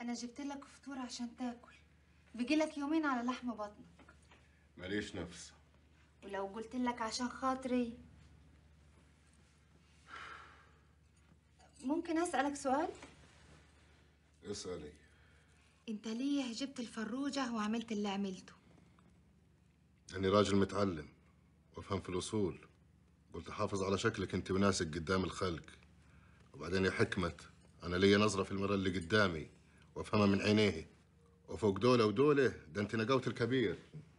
انا جبت لك فطور عشان تاكل بيجي لك يومين على لحم بطنك ماليش نفس ولو قلت لك عشان خاطري ممكن اسالك سؤال اسألي انت ليه جبت الفروجه وعملت اللي عملته أني راجل متعلم وأفهم في الأصول قلت أحافظ على شكلك أنت وناسك قدام الخلق وبعدين يا حكمة أنا لي نظرة في المرة اللي قدامي وأفهمها من عينيه وفوق دولة ودولة ده أنت نقوت الكبير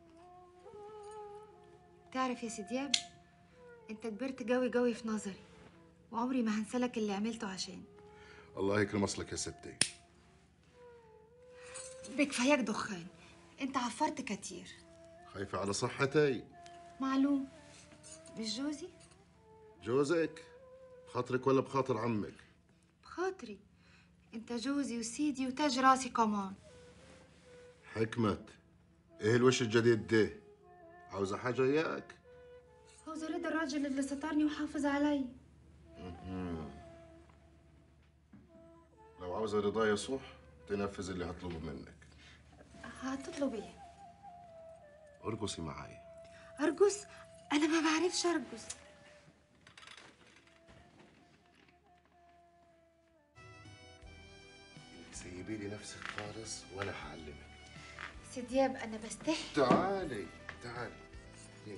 تعرف يا سيدياب انت كبرت قوي قوي في نظري وعمري ما هنسلك اللي عملته عشان الله يكرم أصلك يا ستي بكفاياك دخان انت عفرت كتير خايفة على صحتي معلوم مش جوزي جوزك بخاطرك ولا بخاطر عمك بخاطري انت جوزي وسيدي وتاج راسي كمان حكمة إيه الوش الجديد ده عاوزة حاجة إياك عاوزة رضا الراجل اللي سترني وحافظ علي لو عاوزة رضايا صح تنفذ اللي هطلبه منك هتطلب ايه ارقصي معاي ارقص انا ما بعرفش ارقص سيبي لي نفسك خالص ولا هعلمك سيدياب انا بستحي تعالي تعالي هنا.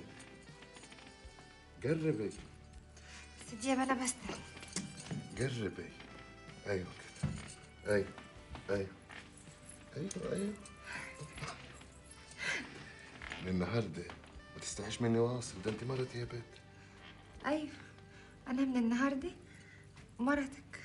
قربي سيدياب انا بستحي قربي ايوه كده ايوه ايوه ايوه ايوه من النهارده ما تستحيش مني واصل ده انت مرتي يا بنت ايوه انا من النهارده مرتك